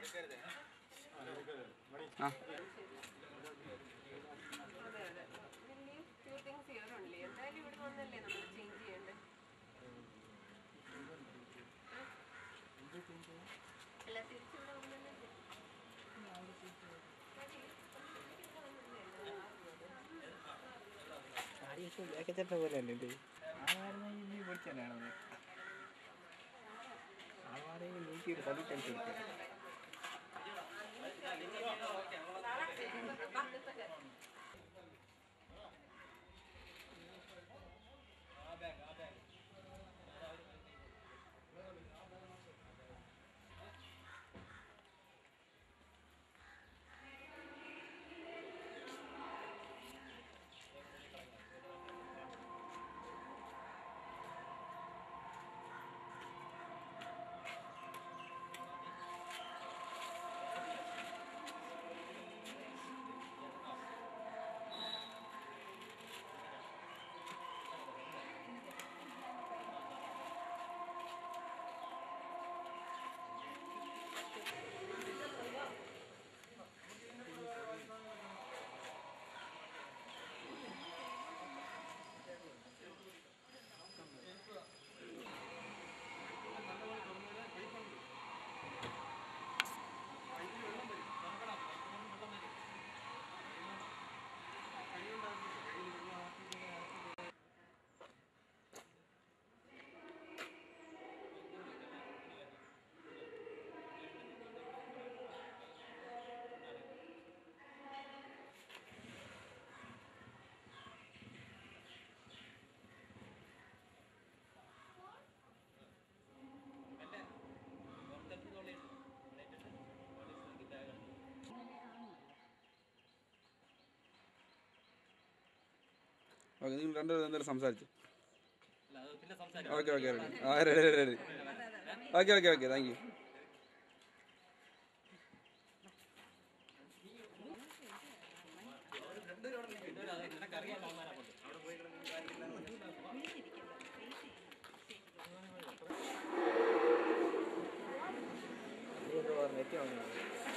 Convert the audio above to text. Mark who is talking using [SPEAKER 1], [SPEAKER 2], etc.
[SPEAKER 1] ആ
[SPEAKER 2] അതെ അതെ വലിയ ഫ്യൂ തിങ്സ് ഹിയർ ഓൺലി എന്തായാലും ഇവിടെ വന്നല്ലേ നമ്മൾ ചേഞ്ച് ചെയ്യണ്ടേ അല്ല തിരിച്ചിവിടെ വന്നല്ലേ
[SPEAKER 3] ബാക്കച്ചട്ട പോലെ തന്നെ ഇത് ആവായിരുന്നെങ്കിൽ നീ പൊടിച്ചാണ് ആവാരെങ്കിൽ നീക്കി ഒരു പതി ടെൻഷൻ
[SPEAKER 1] ഓക്കെ നിങ്ങൾ രണ്ടുപേരും എന്തായാലും സംസാരിച്ചു ഓക്കെ ഓക്കെ റെഡി ആ ready ready ready okay okay okay thank you
[SPEAKER 3] നീ എന്താ പറഞ്ഞ നെറ്റ് വാങ്ങുന്നത്